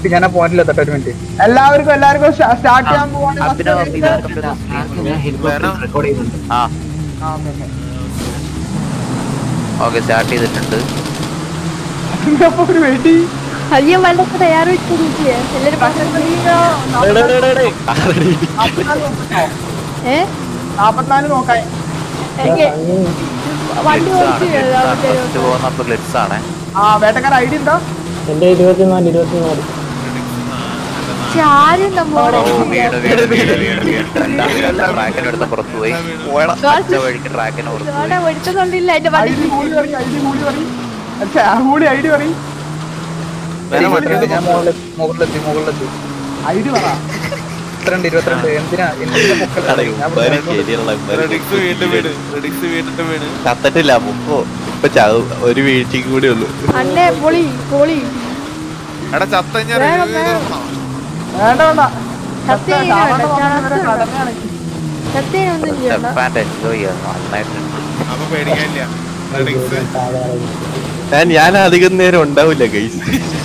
ഞാൻ ആ പോയിന്റിൽ എത്തട്ടെ ഒരു മിനിറ്റ് എല്ലാവർക്കും എല്ലാവർക്കും സ്റ്റാർട്ട് ചെയ്യാൻ പോവാണ് അഭിനവ് first ഇതാ race. ഞാൻ ഹെലികോപ്റ്റർ റെക്കോർഡ് ചെയ്യുന്നുണ്ട് ആ ആ, okay, okay. ഓക്കെ സ്റ്റാർട്ട് ചെയ്തിട്ടുണ്ട് അപ്പൊ ഒരു വെടി അയ്യോ വെള്ളത്തിൽ തയ്യാറ് വെച്ചിരിക്കുക എല്ലാരും ഏ നാപ്പത്തിനാല് നോക്കാൻ എനിക്ക് വണ്ടി ഓടിച്ചു ഫസ്റ്റ് പോകുന്ന ഗ്ലിറ്റ്സ് ആണ് ആ വേട്ടക്കാർ ഐഡി ഉണ്ടോ എന്റെ ഇരുപത്തിനാല് ഇരുപത്തിനാല് ആരും നമ്മളോട് ഓ വീട് വീട് വീട് വീട് വീട് ട്രാക്കിന് എടുത്ത് പുറത്തു പോയി ഒറ്റ വഴിക്ക് ട്രാക്കിന് പുറത്തു പോയി ഒരുത്തുന്നുണ്ടില്ല എന്റെ ഐ വണ്ടി ഡി കൂടി പറയും ഐ ഡി കൂടി പറയും അച്ഛാ കൂടി ഐ ഡി പറയും ഞാൻ മുകളിലെത്തി മുകളിലെത്തി മുകളിലെത്തി ഐ ഡി പറ ഇരുപത്തിരണ്ട് ഇരുപത്തിരണ്ട് എന്തിനാ എന്തിനാ പൊക്കലാണ്? ഞാൻ ഇവിടെ റെഡിക്സ് വീണ്ടും വീട് റെഡിക്സ് വീണ്ടും വീട് ചത്തിട്ടില്ല മുപ്പോ ഇപ്പൊ ചാവും ഒരു വീഴ്ചയും കൂടി ഉള്ളു അണ്ണേ പൊളി പൊളി എടാ ചത്ത ഞാൻ വേണം, review വേണം. ചെയ്തിടണോ? വേണ്ട വേണ്ട സത്യം ചത്ത- ഇങ്ങനെ ചാവാണ്ട് വേണ്ട, പോകുന്നത് വരെ ചാവാണ്ട് കടമയാണ്. സത്യം ഒന്നും ചെയ്യണ്ട സ്റ്റെപ്പ് ആൻഡ് എൻജോയ് ചെയ്യാം നന്നായിട്ടുണ്ട് അപ്പൊ പേടിക്കാനില്ല റെഡിക്സ് ഞാൻ ഞാൻ അധികം നേരം ഉണ്ടാവില്ല ഗൈസ്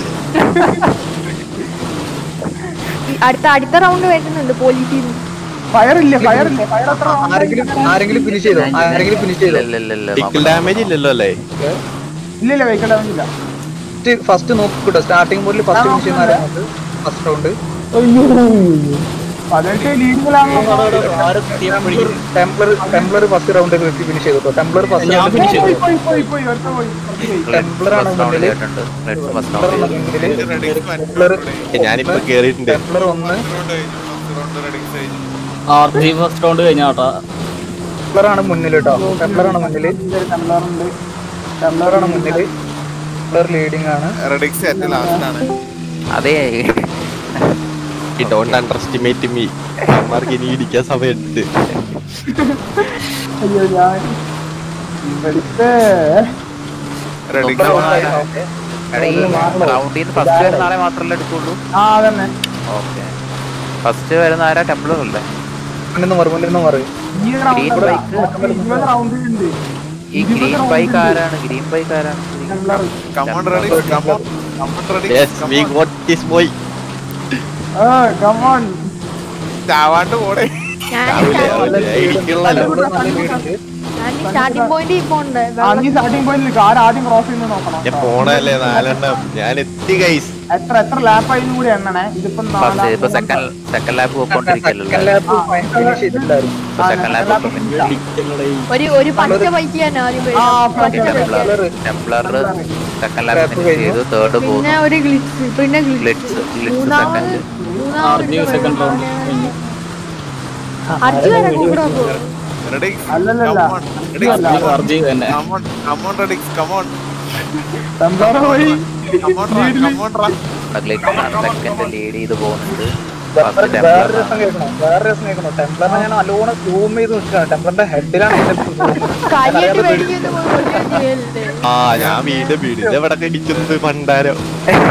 ഈ അടുത്ത അടുത്ത റൗണ്ട് വരുന്നുണ്ട് പോലീസിൽ ഫയർ ഇല്ല ഫയർ ഇല്ല ഫയർ എത്ര round ആരെങ്കിലും ആരെങ്കിലും ഫിനിഷ് ചെയ്തോ ആരെങ്കിലും ഫിനിഷ് ചെയ്തോ ഇല്ല ഇല്ല ഇല്ല ടിക്കിൾ ഡാമേജ് ഇല്ലല്ലോ അല്ലേ ഇല്ല ഇല്ല വെഹിക്കിൾ ഡാമേജ് ഇല്ല ഫസ്റ്റ് നോക്കിട്ടോ സ്റ്റാർട്ടിംഗ് പോലും ഫസ്റ്റ് ഫിനിഷ് ചെയ്യുന്ന ആരാണ് ഫസ്റ്റ് റൗണ്ട് പതിനെട്ട് ലീഡിങ്ങിലാണല്ലോ Templar Templar first round finish ചെയ്തോ ടെംപ്ലർ ഫസ്റ്റ് ഞാൻ റൗണ്ട് finish പോയി ചെയ്തു. പോയി പോയി പോയി ഒരുത്തൻ പോയി ഒരുത്തൻ പോയി. ടെംപ്ലർ ആണ് ഫസ്റ്റ് റൗണ്ട് മുന്നില് കേട്ടിട്ടുണ്ട് ഗ്ലിറ്റ്സ് ഫസ്റ്റ് ടെംപ്ലർ റൗണ്ട് ആണ് മുന്നില് റെഡിക്സ് ടെംപ്ലർ ഞാനിപ്പോ കേറിയിട്ടുണ്ട് ടെംപ്ലർ ഒന്ന് റൗണ്ട് റെഡിക്സ് കഴിഞ്ഞു ആർ ജി ഫസ്റ്റ് റൗണ്ട് കഴിഞ്ഞാട്ടാ ടെംപ്ലർ ആണ് മുന്നിൽ കേട്ടോ ടെംപ്ലർ ആണ് മുന്നില് ഇതിന്റെ ഒരു ടെംപ്ലറുണ്ട്. ടെംപ്ലർ ആണ് മുന്നില് ടെംപ്ലർ ലീഡിംഗ് ആണ് റെഡിക്സ് ഏറ്റവും ലാസ്റ്റ് ആണ് അതെ ഈ ഡോണ്ട് അണ്ടർ എസ്റ്റിമേറ്റ് മീ അമ്മമാർക്ക് ഇനി ഇരിക്കാൻ സമയമുണ്ട് അയ്യോ ഞാൻ ഇവിടുത്തെ റെഡിക്സ് റൗണ്ടിൽ നിന്ന് ഫസ്റ്റ് വരുന്ന ആളെ മാത്രമല്ലേ എടുക്കുള്ളൂ ആ അതന്നെ ഓക്കെ ഫസ്റ്റ് വരുന്ന ആരാ ടെംപ്ലർ അല്ലേ മുന്നിൽ മാറി മുന്നിൽ മാറി ഈ Green റൗണ്ട് bike. ഇരുപത് റൗണ്ടിലുണ്ട് ഈ ഗ്രീൻ ബൈക്ക് ആരാണ് ഗ്രീൻ ബൈക്ക് ആരാണ് Templar come on Redix come on come on yes Redix we got this boy ആ കമോൺ ചാവാണ്ട് പോടെ ഞാൻ എനിക്കുള്ളല്ലോ ഞാൻ സ്റ്റാർട്ടിംഗ് പോയിന്റ് പോണ്ട് ആ നീ സ്റ്റാർട്ടിംഗ് പോയിന്റ് ആര് ആദ്യം ക്രോസ് ചെയ്യുന്നത് നോക്കണം ഞാൻ പോണല്ലേ നാലെണ്ണം ഞാൻ എത്തി ഗൈസ് എത്ര എത്ര ലാപ്പ് ആയിരുന്നു കൂടി എണ്ണണേ ഇതിപ്പം ഫസ്റ്റ് നാലാം- ഇപ്പൊ സെക്കൻഡ് സെക്കൻഡ് ലാപ്പ് പോയിക്കൊണ്ടിരിക്കല്ലോ ഫിനിഷ് ചെയ്തിട്ടുണ്ടായിരുന്നു ഇപ്പൊ ആ, സെക്കൻഡ് lap ലാപ്പ് ഇല്ല. ഒരു ഒരു പച്ച ബൈക്ക് ഞാൻ ആദ്യം ആ, വരുന്നത്. പച്ച okay, okay. bike. Templar second lap finish ചെയ്തു തേർഡ് പോകുന്നു പിന്നെ ഒരു ഗ്ലിറ്റ്സ് പിന്നെ ഗ്ലിറ്റ്സ് ഗ്ലിറ്റ്സ് ഗ്ലിറ്റ്സ് മൂന്നാമത് second R G second round കഴിഞ്ഞു അർജു വരെ കൂടെ പോകും റെഡിക്സ് അല്ലല്ലല്ല. കമോൺ റെഡിക്സ് ആർ ജി തന്നെ come on come on Redix come on Templar പോയി കമോൺ കമോൺ റൺ ഗ്ലിറ്റ്സ് ആണ് സെക്കൻഡ് ലീഡ് ചെയ്ത് പോകുന്നുണ്ട് വേറെ ഫസ്റ്റ് വേറെ ടെംപ്ലർ രസം കേൾക്കണം വേറെ രസം കേൾക്കണം ടെംപ്ലറിനെ ഞാൻ നല്ലോണം സൂം ചെയ്ത് നിൽക്കുകയാണ് ടെംപ്ലറിന്റെ ഹെഡിലാണ് കൈയിട്ട് മേടിക്കുന്ന പോലെ ആ ഞാൻ വീണ്ടും വീട് ഇത് എവിടെ ഇടിക്കുന്നത് പണ്ടാരം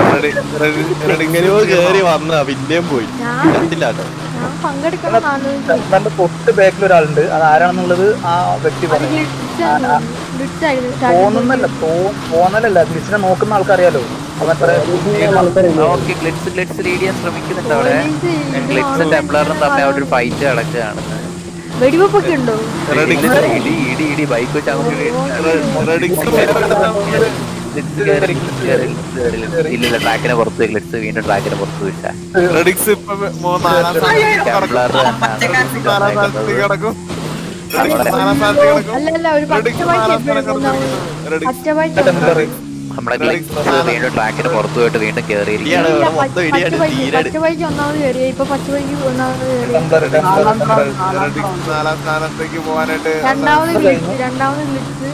റെഡി എങ്ങനെയോ കേറി വന്ന പിന്നെയും പോയി ഞാൻ കണ്ടില്ല ഞാൻ പങ്കെടുക്കണം ആലോചിച്ചു ടെംപ്ലറിന്റെ തൊട്ട് ബാക്കിൽ ഒരാളുണ്ട് അത് ആരാണെന്നുള്ളത് ആ വ്യക്തി അത് പറഞ്ഞു ഗ്ലിറ്റ്സ് ആണ് ഗ്ലിറ്റ്സ് ആയിരുന്നു starting തോന്നുന്നല്ല തോ- തോന്നലല്ല ഗ്ലിച്ചിനെ നോക്കുന്ന ആൾക്കറിയാലോ അവത്ര ഓക്കെ ഗ്ലിറ്റ്സ് ഗ്ലിറ്റ്സ് ലീഡ് ചെയ്യാൻ ശ്രമിക്കുന്നുണ്ട് അവിടെ Police ഗ്ലിറ്റ്സും ടെംപ്ലറും തമ്മിൽ അവിടെ ഒരു ഫൈറ്റ് നടക്കുകയാണ് വെടിവെപ്പൊക്കെ ഉണ്ടോ ഇടി ഇടി ഇടി ബൈക്ക് വെച്ച് അങ്ങോട്ട് റെഡിക്സ് ഗ്ലിറ്റ്സ് കയറി ഗ്ലിറ്റ്സ് കയറി ഗ്ലിറ്റ്സ് കയറി ഇല്ല ഇല്ല ട്രാക്കിനെ പുറത്ത് പോയി ഗ്ലിറ്റ്സ് വീണ്ടും ട്രാക്കിനെ പുറത്ത് വിട്ടാ റെഡിക്സ് ഇപ്പൊ മൂന്നാലാം ടെംപ്ലർ നാലാം സ്ഥാനത്തേക്ക് കിടക്കും റെഡിക്സ് നാലാം സ്ഥാനത്തേക്ക് കിടക്കും അല്ല അല്ല ഒരു പച്ച റെഡിക്സ് ബൈക്ക് നാലാം സ്ഥാനം എപ്പോഴും കിടക്കും റെഡിക്സ് പച്ച ബൈക്ക് നമ്മുടെ ഗ്ലിറ്റ്സ് വീണ്ടും ട്രാക്കിന് പുറത്ത് പോയിട്ട് വീണ്ടും കയറിയിരിക്കുകയാണ് ഇടിയാണ് ഇല്ല, ഇവിടെ മൊത്തം പച്ച ഇടിയാണ് ബൈക്ക് തീരാണ് പച്ച ബൈക്ക് ഒന്നാമത് കയറിയ ഇപ്പൊ പച്ച ബൈക്ക് ഒന്നാമത് കയറിയ ടെംപ്ലർ ടെംപ്ലർ ടെംപ്ലർ റെഡിക്സ് നാലാം സ്ഥാനത്തേക്ക് പോകാനായിട്ട് രണ്ടാമത് ഗ്ലിറ്റ്സ് രണ്ടാമത് ഗ്ലിറ്റ്സ്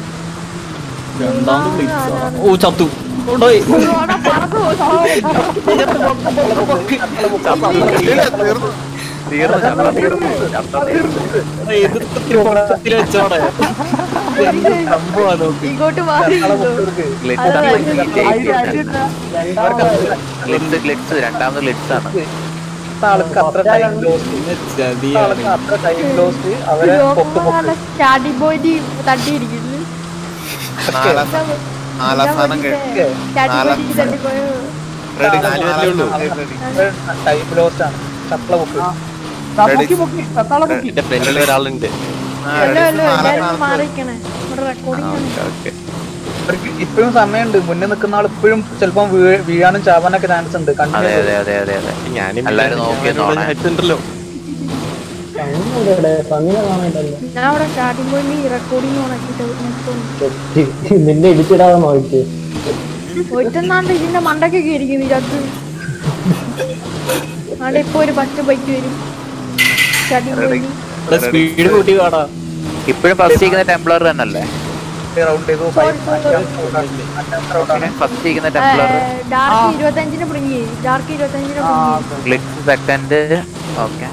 രണ്ടാമത് ബ്ലിറ്റ്സ് ഓ ചത്തു കൊണ്ടുപോയി ഇല്ല, തീർന്നു തീർന്നു ടെംപ്ലർ തീർന്നു ടെംപ്ലർ തീർന്നു എതിർത്തിരി പൊക്കത്തിൽ വെച്ചോടെ സംഭവം നോക്ക് ഇങ്ങോട്ട് മാറി ഗ്ലിറ്റ്സ് ആണ് ഐഡി ഐഡി ഗ്ലിറ്റ്സ് ഗ്ലിറ്റ്സ് രണ്ടാമത് ഗ്ലിറ്റ്സ് ആണ് ആൾക്ക് അത്ര ടൈം ലോസ്റ്റ് പിന്നെ ചതിയാണ് ആൾക്ക് അത്ര ടൈം ലോസ്റ്റ് അവരെ പൊക്ക് പൊക്ക് സ്റ്റാർട്ടിംഗ് പോയിന്റ് തട്ടിയിരിക്കുന്നു നാലാം നാലാം സ്ഥാനം കഴിഞ്ഞു സ്റ്റാർട്ടിംഗ് പോയിന്റ് തട്ടിപ്പോയോ റെഡിക്സ് നാല് പേരല്ലേ ഉള്ളൂ. ടൈം ലോസ്റ്റ് ആണ് ചപ്പള ബുക്ക് ദാ പൊക്കി പൊക്കി തത്താളെ പൊക്കി എന്റെ ഫ്രണ്ടിൽ ഒരാളുണ്ട് അല്ലോ അല്ലോ എല്ലാരും മാറിക്കണേ ഇവിടെ റെക്കോർഡിംഗ് ആണ് ഓക്കെ അവർക്ക് ഇപ്പോഴും സമയമുണ്ട് മുന്നേ നിൽക്കുന്ന ആൾ ഇപ്പോഴും ചിലപ്പം വീ- വീഴാനും ചാവാനൊക്കെ ചാൻസ് ഉണ്ട് അതെ കണ്ടിന്യൂ അതെ അതെ അതെ അതെ ഞാനും എല്ലാരും നോക്കിയെന്നോണേ. ഉണ്ടല്ലോ ഞാൻ അവിടെ സ്റ്റാർട്ടിംഗ് പോയിന്റ് റെക്കോർഡിംഗ് ഉണക്കിട്ട് നിന്നെ ഇടിച്ചിടാതെ നോക്കി ഒറ്റന്നാണ്ട് ഇതിന്റെ മണ്ടക്കൊക്കെ ഇരിക്കുന്നു ചത്ത് അവിടെ ഇപ്പൊ ഒരു പച്ച ബൈക്ക് വരും സ്റ്റാർട്ടിംഗ് പോയിന്റ് ഇവിടെ സ്പീഡ് കൂട്ടി കാടാ ഇപ്പോഴും ഫസ്റ്റ് ചെയ്യുന്ന ടെംപ്ലർ തന്നെയല്ലേ റൗണ്ട് ചെയ്തു Sorry, sorry. അഞ്ചാമത്തെ റൗണ്ടാണ് ഫസ്റ്റ് ചെയ്യുന്ന ടെംപ്ലർ ഡാർക്ക് ഇരുപത്തഞ്ചിന് പ്രിന്റ് ചെയ്യും ഡാർക്ക് ഇരുപത്തഞ്ചിന് ആ പ്രിന്റ് ചെയ്യും ഗ്ലിക്സ് സെക്കൻഡ് ഓക്കെ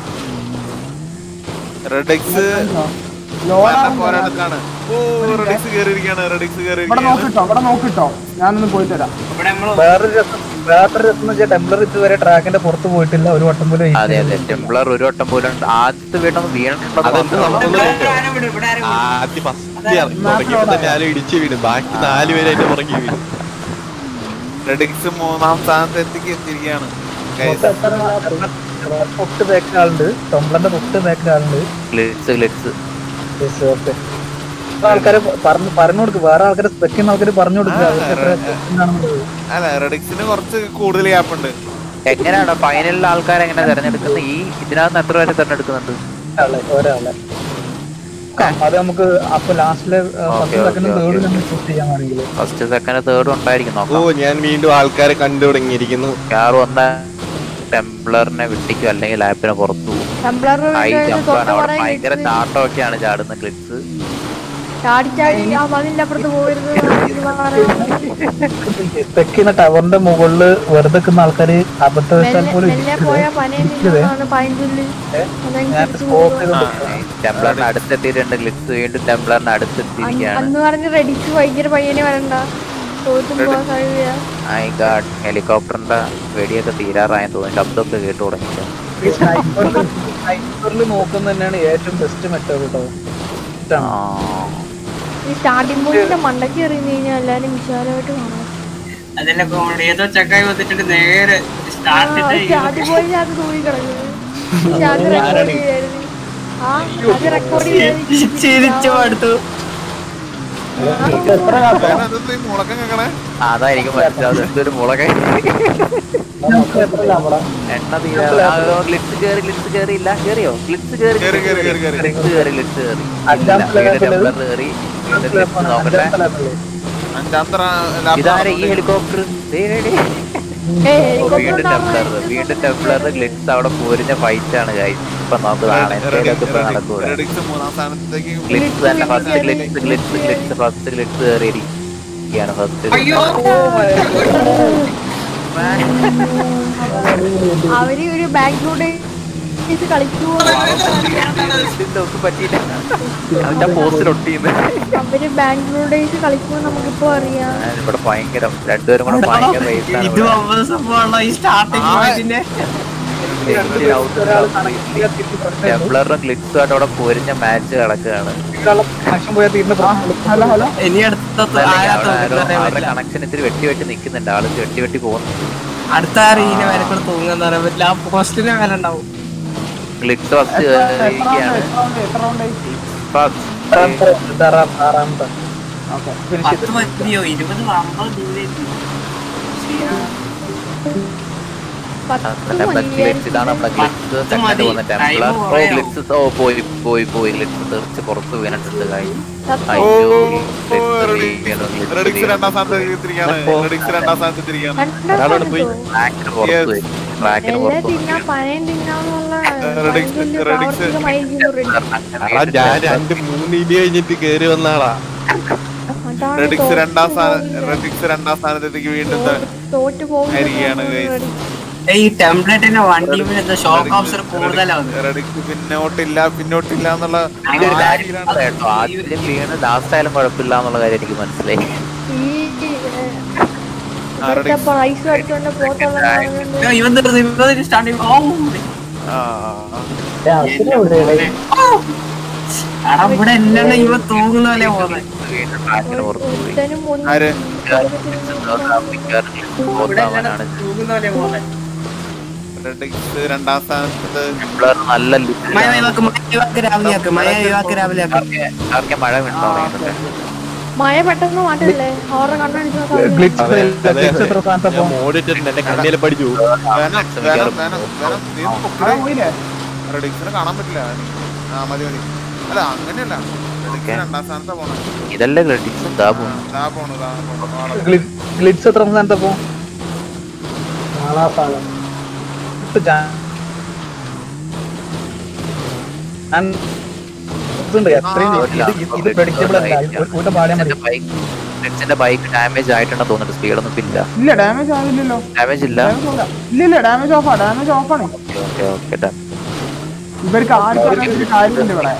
റെഡിക്സ് ലോറ പോരാട്ടത്തിലാണ് ഓ റെഡിക്സ് കേറിയിരിക്കാണ് റെഡിക്സ് ഇവിടെ കേറിയിരിക്കാണ് നോക്കിട്ടോ ഇവിടെ നോക്കിട്ടോ ഞാനൊന്ന് പോയി തരാം വേറൊരു രസം വേറൊരു രസം എന്ന് വെച്ചാൽ ടെംപ്ലർ ഇതുവരെ ട്രാക്കിന്റെ പുറത്ത് പോയിട്ടില്ല ഒരു വട്ടം പോലും hit അതെ അതെ ചെയ്തിട്ടില്ല. ടെംപ്ലർ ഒരു വട്ടം പോലും ആദ്യത്തെ വീട്ടൊന്ന് വീണിട്ടുണ്ടോ അതെന്ത് സംഭവം ആദ്യം ഫസ്റ്റ് തുടങ്ങിയപ്പോ തന്നെ ആരും ഇടിച്ചു വീണ് ബാക്കി നാല് പേര് അതിന്റെ പുറകെ വീണു റെഡിക്സ് മൂന്നാം സ്ഥാനത്ത് എത്തിക്ക് എത്തിയിരിക്കുകയാണ് Guys, തൊട്ട് ബാക്കിൽ ആളുണ്ട് ടെംപ്ലറിന്റെ തൊട്ട് ബാക്കിൽ ആളുണ്ട് ഗ്ലിറ്റ്സ് ഗ്ലിറ്റ്സ് ഓക്കെ ആൾക്കാരെ പറഞ്ഞു പറഞ്ഞു കൊടുക്കുക വേറെ ആൾക്കാരെ സ്പെക്ട് ചെയ്യുന്ന ആൾക്കാർ പറഞ്ഞു കൊടുക്കുക അവർക്ക് എത്ര എന്താണെന്നുള്ളത് അല്ല റെഡിക്സിന് കുറച്ച് കൂടുതൽ ഗ്യാപ്പ് ഉണ്ട് എങ്ങനെയാണ് ഫൈനലിൽ ആൾക്കാർ എങ്ങനെ തെരഞ്ഞെടുക്കുന്നത് ഈ ഇതിനകത്ത് എത്ര പേരെ തെരഞ്ഞെടുക്കുന്നുണ്ട് ഒരാളെ ഒരാളെ അത് നമുക്ക് അപ്പൊ ലാസ്റ്റിലെ പത്ത് Okay, second okay, third okay. നമ്മൾ ചൂസ് ചെയ്യാൻ വേണമെങ്കിൽ ഫസ്റ്റ് സെക്കൻഡ് തേർഡ് ഉണ്ടായിരിക്കും ഓ നോക്കാം ഞാൻ വീണ്ടും ആൾക്കാരെ കണ്ടു തുടങ്ങിയിരിക്കുന്നു കാർ വന്ന ടെംപ്ലറിനെ വിട്ടിക്കും അല്ലെങ്കിൽ ലാപ്പിനെ പുറത്തു പോകും ടെംപ്ലർ ഹൈ ജമ്പാണ് തൊട്ട് അവിടെ ഭയങ്കര പറയാൻ ചാട്ടമൊക്കെയാണ് ചാടുന്ന ക്ലിപ്സ് ചാടി ചാടി ആ മതിന്റെ അപ്പുറത്ത് പോകരുത് ഇത് പറയാൻ. തെക്കുന്ന ടവറിന്റെ മുകളില് വെറുതെ നിൽക്കുന്ന ആൾക്കാര് അബദ്ധവശാൽ മെല്ലെ പോലും മെല്ലെ പോയാ പനയം തിന്നുന്നതാണ് പൈൻചുള്ളി ഞാൻ സ്കോപ്പ് ചെയ്തോണ്ട് ടെംപ്ലറിന് അടുത്തെത്തിയിട്ടുണ്ട് ക്ലിപ്സ് വീണ്ടും ടെംപ്ലറിന് അടുത്തെത്തിയിരിക്കുകയാണ് അന്ന് പറഞ്ഞ് റെഡിക്ക് ഭയങ്കര പയ്യനെ വരണ്ട തോറ്റും പോവാൻ സാധ്യതയാ ഐ ഗാഡ് ഹെലികോപ്റ്ററിന്റെ വെടിയൊക്കെ തീരാറായെന്ന് തോന്നി ശബ്ദമൊക്കെ കേട്ടു തുടങ്ങിയിട്ട് ഈ സ്നൈപ്പറിൽ സ്നൈപ്പറിൽ നോക്കുന്ന തന്നെയാണ് ഏറ്റവും ബെസ്റ്റ് മെത്തേഡ് കേട്ടോ ആ, ഈ സ്റ്റാർട്ടിംഗ് പോയിന്റിന്റെ മണ്ടയ്ക്ക് എറിഞ്ഞു കഴിഞ്ഞാൽ എല്ലാരും വിശാലമായിട്ട് കാണാം അതിന്റെ കോമഡി ഏതോ ചക്കായി വന്നിട്ട് നേരെ സ്റ്റാർട്ട് സ്റ്റാർട്ടിംഗ് പോയിന്റ് അത് തൂങ്ങി കിടക്കുന്നത് പക്ഷെ അത് റെക്കോർഡ് ചെയ്യായിരുന്നു ആ അത് റെക്കോർഡ് ചിരിച്ചു അടുത്തു വേറെ അതെന്താ ഈ മുളക്കം കേൾക്കണേ ആ, അതായിരിക്കും മനസ്സിലാവും എന്തൊരു മുളകെ എണ്ണ തീരാ ഗ്ലിറ്റ്സ് കേറി ഗ്ലിറ്റ്സ് കേറിയില്ല കേറിയോ ഗ്ലിറ്റ്സ് കേറി കേറി, കേറി, കേറി, കേറി. ഗ്ലിറ്റ്സ് കേറി ഗ്ലിറ്റ്സ് കേറി അഞ്ചാമത്തെ ഇല്ല, വീണ്ടും level. ടെംപ്ലർ കേറി വീണ്ടും ഗ്ലിറ്റ്സ് നോക്കട്ടെ അഞ്ചാമത്തെ ഇതാരെ ഈ ഹെലികോപ്റ്റർ വീണ്ടും ടെംപ്ലർ വീണ്ടും ടെംപ്ലർ ഗ്ലിറ്റ്സ് അവിടെ പോരിഞ്ഞ ഫൈറ്റ് ആണ് ഗൈസ് ഇപ്പൊ നമുക്ക് കാണാം എന്തെങ്കിലുമൊക്കെ ഇപ്പൊ നടക്കൂല റെഡിക്സ് മൂന്നാം സ്ഥാനത്തേക്ക് ഗ്ലിറ്റ്സ് തന്നെ first Glitz Glitz Glitz first Glitz കയറിയിരിക്കുകയാണ് ഫസ്റ്റ് അയ്യോ അവര് ഒരു ബാങ്കിലൂടെ കളിക്കുവോ ഒന്നും പറ്റിയില്ല അവന്റെ പോസ്റ്റിൽ ഒട്ടിയെന്ന് അവര് ബാംഗ്ലൂർ ഡേയ്സ് കളിക്കുമ്പോ നമുക്കിപ്പോ അറിയാം ഇവിടെ ഭയങ്കര രണ്ടുപേരും കൂടെ ഭയങ്കര race ആണ് ഇത് ഇവിടെ. ഒമ്പത് സംഭവമുള്ള ഈ സ്റ്റാർട്ടിങ് പോയിന്റിന്റെ Exit out ടെംപ്ലറും ഗ്ലിറ്റ്സും ആയിട്ട് അവിടെ പൊരിഞ്ഞ മാച്ച് കിടക്കുകയാണ് കണക്ഷൻ പോയാൽ തീരുന്ന പ്രശ്നം ഹലോ ഹലോ ഇനി അടുത്ത അല്ലെങ്കിൽ അവിടെ ആരോ ആരാ അവരുടെ കണക്ഷൻ ഇത്തിരി വെട്ടി വെട്ടി നിൽക്കുന്നുണ്ട് ആള് വെട്ടി വെട്ടി പോകുന്നു അടുത്ത റീനെ വരെ കൂടെ തൂങ്ങാന്ന് പറയാൻ പറ്റില്ല ആ പോസ്റ്റിന് വില ഉണ്ടാവും ഗ്ലിറ്റ്സ് ഫസ്റ്റ് ഇരിക്കുകയാണ് എത്ര റൗണ്ട് ഫസ്റ്റ് ആറാം- ആറാമത്തെ ഓക്കെ ഫിനിഷ് ചെയ്ത് പത്ത് മതിയോ ഇരുപത് അമ്പത് ദൂരേക്ക് പത്ത് നമ്മുടെ മതി ഗ്ലിറ്റ്സ് ഇതാണ് നമ്മുടെ ഗ്ലിറ്റ്സ് പത്ത് സെക്കൻഡ് മതി. പോകുന്ന ടെംപ്ലർ Time ഓ കുറയോ? ഗ്ലിറ്റ്സ് ഓ പോയി പോയി പോയി ഗ്ലിറ്റ്സ് തെറിച്ച് പുറത്ത് വീണിട്ടുണ്ട് കാര്യം സത്യം. ഓ അയ്യോ റെഡിക്സ് രണ്ടാം സ്ഥാനത്തേക്ക് എത്തിയിരിക്കുകയാണ് റെഡിക്സ് രണ്ടാം സ്ഥാനത്ത് എത്തിയിരിക്കുകയാണ് രണ്ടാം ഒരാളോട് പോയി. സ്ഥാനത്തോ? ട്രാക്കിന് പുറത്ത് പോയി ട്രാക്കിന് എല്ലാം പുറത്ത് തിന്നാ പനയം തിന്നാന്നുള്ള റെഡിക്സ്, ഭയങ്കര റെഡിക്സ്. പ്രാവർത്തികമായിരിക്കുന്നു റെഡിക്സ്. എടാ ഞാൻ രണ്ട് മൂന്ന് ഇടി കഴിഞ്ഞിട്ട് കേറി വന്നാളാ അതാണ് റെഡിക്സ് രണ്ടാം സ്ഥാനം തോറ്റു റെഡിക്സ് രണ്ടാം സ്ഥാനത്തേക്ക് വീണ്ടും ത- തോറ്റു ആയിരിക്കുകയാണ് guys. പോകുന്നു ഈ ടെംപ്ലേറ്റിന്റെ വണ്ടിയിൽ എന്താ ഷോക്ക് ഓഫ്സർ കൂടുതലാവും റെഡിക്സ് പിന്നോട്ടില്ല പിന്നോട്ടില്ല എന്നുള്ള എനിക്കൊരു കാര്യം ആശയിലാണ്. പറയാം കേട്ടോ ആദ്യം വീണ് ലാസ്റ്റ് ആയാലും കുഴപ്പമില്ല എന്നുള്ള കാര്യം എനിക്ക് മനസ്സിലായി ഈ ആ, റെഡിക്സ്. പ്രൈസ് അടിച്ചോണ്ട് പോത്തുള്ള ഇവൻ സ്റ്റാർട്ടിങ് ഓ ആ, ആ, ആ. എടാ ഇവിടെ എല്ലാം ഇവ തൂങ്ങുന്ന പോലെ പോകുന്നത് വീണ്ടും ട്രാക്കിന് പുറത്ത് പോയി ഒരുത്തനും ഒന്നും ആര് ഇവിടെ എല്ലാം തൂകുന്ന പോലെ പോലെ റെഡിക്സ് രണ്ടാം സ്ഥാനത്ത് ടെംപ്ലർ നല്ല ലിസ്റ്റ് മഴ ഒഴിവാക്ക് മഴ ഒഴിവാക്ക് രാവിലെ ആക്ക് മഴ ഒഴിവാക്ക് രാവിലെ ആക്ക് ആർക്കെ മഴ വീണ് തുടങ്ങിയിട്ടുണ്ട് മഴ പെട്ടെന്ന് മാറ്റല്ലേ അവരുടെ കണ്ണടിച്ചു ഗ്ലിച്ച് ഗ്ലിച്ച് എത്ര സ്ഥാനത്താ ഞാൻ പോകും മോഡിട്ടിട്ടുണ്ട് എന്റെ കണ്ണിലെ പഠിച്ചു വേണം വേണം വേണം വേണം നീ ഒന്ന് പൊക്കിടാ. അവിടെ പോയില്ലേ റെഡിക്സിനെ കാണാൻ പറ്റില്ല ആ മതി മതി അല്ല അങ്ങനെയല്ല റെഡിക്സ് രണ്ടാം സ്ഥാനത്താ പോണേ ഇതല്ലേ ക്രെഡിറ്റ്സും താപും ദാ പോണു ദാ പോണു ആളെ. ഗ്ലിച്ച് എത്ര സ്ഥാനത്താ പോകും നാലാം സ്ഥാനം ഇതുണ്ട് എത്രയും ഇത് ഇത് ഇത് പ്രഡിക്റ്റബിൾ അല്ല ഒരു- ഒരു പാടിയാൽ മതി ക്രെഡിറ്റ്സിന്റെ ബൈക്ക് ഡാമേജ് ആയിട്ടുണ്ടെന്ന് തോന്നുന്നുണ്ട് സ്പീഡൊന്നും ഇല്ല ഇല്ല ഡാമേജ് ആവില്ലല്ലോ ഡാമേജ് ഇല്ല Damage ആവില്ല. ഇല്ല ഇല്ല ഡാമേജ് ഓഫാ ഡാമേജ് ഓഫാണ് ഓക്കെ ഓക്കെ ഡൺ ഇവർക്ക് ആർക്കും അങ്ങനെ ഒരു കാര്യമില്ല ഇവിടെ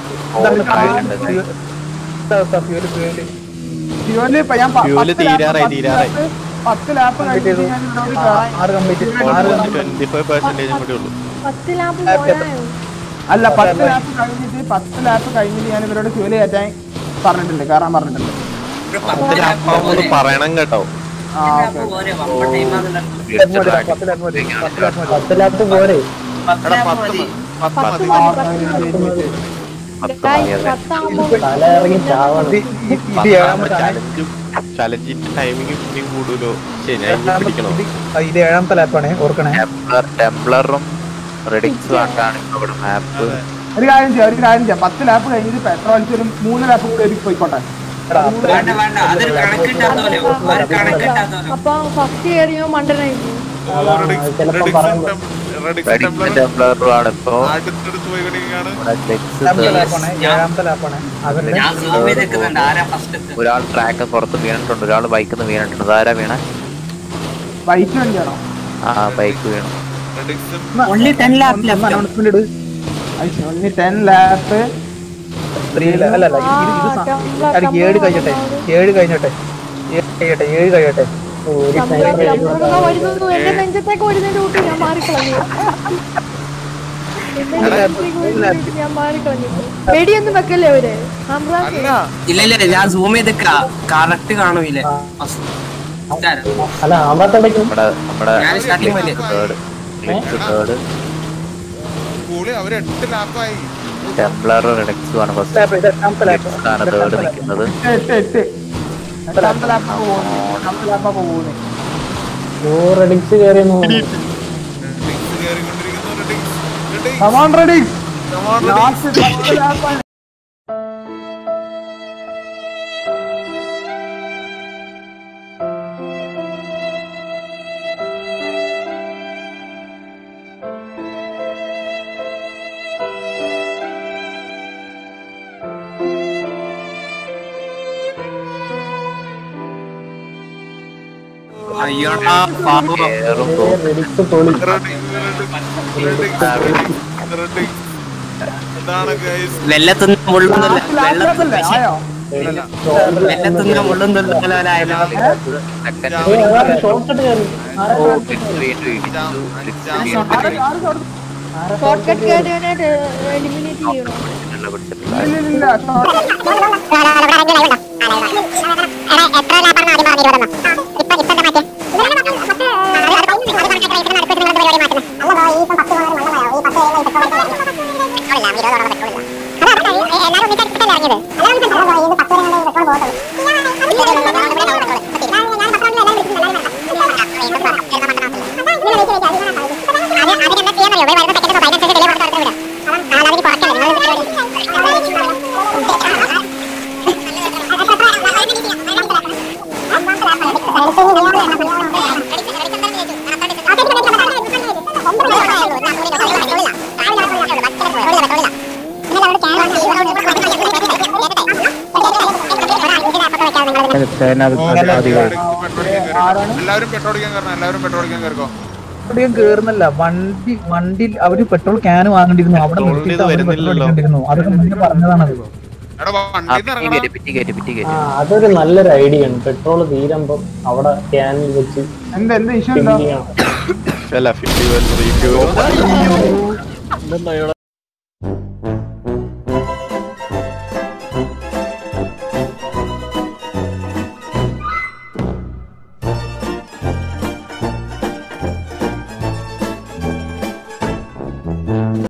ഫ്യൂല് ഫ്യൂല് ഫ്യൂല് ഇപ്പൊ ഞാൻ പ- ഫ്യൂല് പത്ത് ലാപ്പ് തീരാറായി, പത്ത് തീരാറായി. ലാപ്പ് പത്ത് ലാപ്പ് കഴിഞ്ഞിട്ട് ഞാൻ ഇവരോട് കയറാൻ- ആറ് കംപ്ലീറ്റ് ആറ് ട്വന്റി ഫൈവ് പെർസെന്റേജ് കൂടി ഉള്ളൂ പത്ത് ലാമ്പ് പോയായോ അല്ല പത്ത് ലാപ്പ് കഴിഞ്ഞിട്ട് പത്ത് ലാപ്പ് കഴിഞ്ഞിട്ട് ഞാൻ ഇവരോട് ഫ്യൂല് കയറ്റാൻ പറഞ്ഞിട്ടുണ്ട് കയറാൻ പറഞ്ഞിട്ടുണ്ട് ഒന്ന് പറയണം കേട്ടോ ആ ഓക്കെ പോലെ വമ്പ ടൈമാണല്ലോ പത്ത് ലാപ്പ് മതി പത്ത് ലാപ്പ് മതി പത്ത് ലാപ്പ് പോരെ പത്ത് എടാ ലാപ്പ് പത്ത് മതി മതി. പത്ത് മതി ആ, വെയിറ്റ്, വെയിറ്റ്, വെയിറ്റ്. പത്താകുമ്പോ തല ഇറങ്ങി ചാവണം ഇത് ഈ- ഇത് ഏഴാമത്തെ ചലഞ്ചും ചലഞ്ചിന്റെ ടൈമിങ് ഇനിയും കൂടുമല്ലോ ശരി ഞാൻ ഇനി പിടിക്കണോ ഇത് ഇത് ഏഴാമത്തെ ലാപ്പാണ് ഓർക്കണേ ടെംപ്ലർ ടെംപ്ലറും റെഡിക്സും ആയിട്ടാണ് ഇപ്പൊ ഇവിടെ മാപ്പ് ഒരു കാര്യം ചെയ്യാം ഒരു കാര്യം ചെയ്യാം പത്ത് ലാപ്പ് കഴിഞ്ഞിട്ട് പെട്രോൾ അടിച്ച് ഒരു മൂന്ന് ലാപ്പ് കൂടെ എനിക്ക് പോയിക്കോട്ടെ എടാ, അത്രയും വേണ്ട വേണ്ട അതൊരു കണക്കിട്ടാത്ത പോലെ ഒരു കണക്കിട്ടാത്ത പോലെ അപ്പൊ ഫസ്റ്റ് കയറിയോ മണ്ടനായിരിക്കും റെഡിക്സ് ചിലപ്പം റെഡിക്സ് പറയും. ടെം- റെഡിക്സ് റെഡിക്സും ടെംപ്ലറും ടെംപ്ലറും ആണ് ഇപ്പൊ അടുത്തടുത്ത് പോയി കളിക്കുകയാണ് ഇവിടെ ഗ്ലെക്സ് ഏഴാമത്തെ ലാപ്പാണ് ഏഴാമത്തെ ലാപ്പാണ് അവരുടെ ഞാൻ സൂം ചെയ്ത് നിൽക്കുന്നുണ്ട് ആരാ ഫസ്റ്റ് ഒരാൾ ട്രാക്ക് പുറത്ത് വീണിട്ടുണ്ട് ഒരാൾ ബൈക്കിൽ നിന്ന് വീണിട്ടുണ്ട് ഇതാരാ വീണ ബൈക്ക് വണ്ടിയാണോ ആ ബൈക്ക് വീണു റെഡിക്സും Only 10 lap left. അനൗൺസ്മെന്റ് ഇട് ഒന്ന് ടെൻ ലാപ്പ് ത്രീ അല്ല അല്ല ഇത് ഇത് ആ, ടെംപ്ലർ, അത് ഏഴ് കഴിയട്ടെ ഏഴ് കഴിഞ്ഞോട്ടെ ഏഴ് കഴിയട്ടെ ഏഴ് കഴിയട്ടെ വരുന്നു എന്റെ നെഞ്ചത്തേക്ക് വരുന്നതിന്റെ കൂട്ടി ഞാൻ മാറിക്കളഞ്ഞു എന്റെ നെഞ്ചത്തേക്ക് വരുന്നതിന്റെ ഞാൻ മാറിക്കളഞ്ഞു വെടിയൊന്നും വെക്കല്ലേ അവര് ഹംറാസ് അല്ല ഇല്ല ഇല്ല ഞാൻ സൂം ചെയ്ത് കറക്റ്റ് കാണൂല്ലേ അല്ല ആമ്പത്തടയ്ക്കും നമ്മുടെ നമ്മുടെ ഞാൻ സ്റ്റാർട്ടിങ് പോലെ തേർഡ് ഗ്ലിക്സ് തേർഡ് കൂളി അവര് എട്ട് ലാപ്പായി ടെംപ്ലർ റെഡിക്സും ആണ് ഫസ്റ്റ് ലാപ്പ് ഇത് എട്ടാമത്തെ ലാപ്പ് ഗ്ലിക്സ് ആണ് തേർഡ് നിൽക്കുന്നത് എട്ട് എട്ട് എട്ടാമത്തെ ലാപ്പ് പോകുന്നു എട്ടാമത്തെ ലാപ്പ് പോകുന്നത് റെഡിക്സ് കയറി റെഡിക്സ് കയറിക്കൊണ്ടിരിക്കുന്നു Redix Redix come on ready Come on, Redix. Last പത്ത് ലാപ്പാണ് അയ്യോടാ പാവം കേറും തോന്നും റെഡിക്സ് പൊളി റെഡിക്സ് എന്താണ് ഗൈസ് വെള്ളത്തുന്ന മുള്ളുന്നില്ല ലാസ്റ്റ് ലാപ്പല്ലേ വെള്ളത്തിൽ ആയോ വെള്ളത്തുന്ന മുള്ളുന്നില്ല ആയാലും സെക്കൻഡ് ഷോർട്ട് കട്ട് കയറി ആരാ ഓ shortcut ഗ്ലിക്സ് വീണ്ടും ഇടിച്ചു ഗ്ലിക്സ് വീണ്ടും ആര് ആര് ഷോട്ട് ഷോർട്ട് കട്ട് കയറിയവനായിട്ട് എലിമിനേറ്റ് ചെയ്യണം പിടിച്ചിട്ടില്ല പിടിച്ചിട്ടില്ല ഇല്ല ഇല്ല ഷോട്ട് എല്ലാവരും പെട്രോൾ അടിക്കാൻ കയറണം എല്ലാവരും പെട്രോൾ അടിക്കാൻ കയറിക്കോ അധികം കേറുന്നല്ല വണ്ടി വണ്ടി അവര് പെട്രോൾ ക്യാൻ വാങ്ങേണ്ടിരുന്നു അവിടെ Petrol നിർത്തിയിട്ട് ഇത് അവര് പെട്രോൾ വരുന്നില്ലല്ലോ. അടിക്കേണ്ടിരുന്നു അതൊക്കെ മുന്നേ പറഞ്ഞതാണത് എടാ ആ വണ്ടിയിൽ പിറ്റി ഇറങ്ങണം കയറ്റി പിറ്റി കയറ്റി പിറ്റി ആ കയറ്റി അതൊരു നല്ലൊരു ഐഡിയ ആണ് പെട്രോൾ തീരുമ്പം അവിടെ ക്യാനിൽ വെച്ച് എന്ത് എന്ത് ഇഷ്യൂ ഉണ്ടോ ഫില്ല് ചെയ്യണം അല്ല ഫിഫ്റ്റി റീഫ്യൂൽ